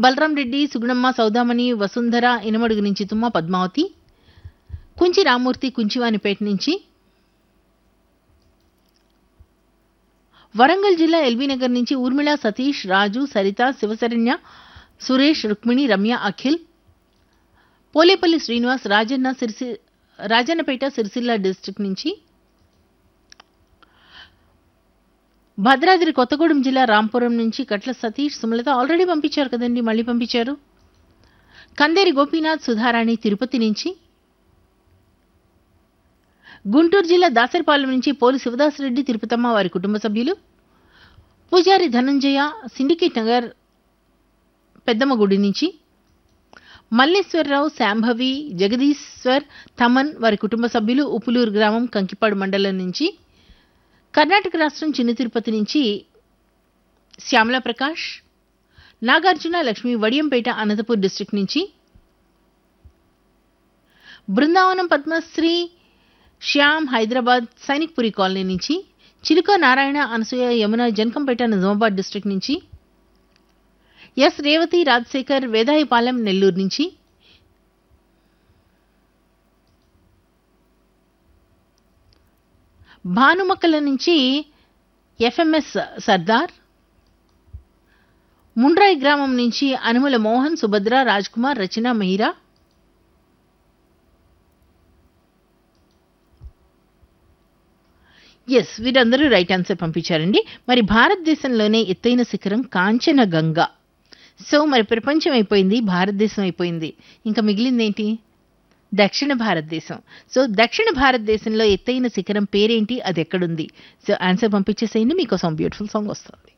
బలరాం రెడ్డి సుగుణమ్మ సౌదామణి వసుంధర ఇనమడుగు నుంచి తుమ్మ పద్మావతి కుంచి రామూర్తి కుంచివానిపేట నుంచి వరంగల్ జిల్లా ఎల్బీ నగర్ నుంచి ఊర్మిళ సతీష్ రాజు సరిత శివశరణ్య సురేష్ రుక్మిణి రమ్య అఖిల్ పోలేపల్లి శ్రీనివాస్ రాజన్న సిరిసి రాజన్నపేట సిరిసిల్ల డిస్ట్రిక్ట్ నుంచి భద్రాద్రి కొత్తగూడెం జిల్లా రాంపురం నుంచి కట్ల సతీష్ సుమలత ఆల్రెడీ పంపించారు కదండి మళ్ళీ పంపించారు కందేరి గోపీనాథ్ సుధారాణి తిరుపతి నుంచి గుంటూరు జిల్లా దాసరిపాలెం నుంచి పోలి శివదాసరెడ్డి తిరుపతమ్మ వారి కుటుంబ సభ్యులు పూజారి ధనంజయ సిండికేట్ నగర్ పెద్దమ్మగుడి నుంచి మల్లేశ్వరరావు శాంభవి జగదీశ్వర్ తమన్ వారి కుటుంబ సభ్యులు ఉపులూరు గ్రామం కంకిపాడు మండలం నుంచి కర్ణాటక రాష్ట్రం చిన్న తిరుపతి నుంచి శ్యామల ప్రకాష్ నాగార్జున లక్ష్మి వడియంపేట అనంతపూర్ డిస్ట్రిక్ట్ నుంచి బృందావనం పద్మశ్రీ శ్యామ్ హైదరాబాద్ సైనిక్పురి కాలనీ నుంచి చిలుక నారాయణ అనసూయ యమున జనకంపేట నిజామాబాద్ డిస్ట్రిక్ట్ నుంచి ఎస్ రేవతి రాజశేఖర్ వేదాయపాలెం నెల్లూరు నుంచి భానుమక్కల నుంచి ఎఫ్ఎంఎస్ సర్దార్ ముండ్రాయి గ్రామం నుంచి అనుముల మోహన్ సుభద్ర రాజ్కుమార్ రచన మహిరా ఎస్ వీరందరూ రైట్ ఆన్సర్ పంపించారండి మరి భారతదేశంలోనే ఎత్తైన శిఖరం కాంచనగంగా సో మరి ప్రపంచం అయిపోయింది భారతదేశం అయిపోయింది ఇంకా మిగిలింది ఏంటి దక్షిణ భారతదేశం సో దక్షిణ భారతదేశంలో ఎత్తైన శిఖరం పేరేంటి అది ఎక్కడుంది సో ఆన్సర్ పంపించేసేయండి మీకోసం బ్యూటిఫుల్ సాంగ్ వస్తుంది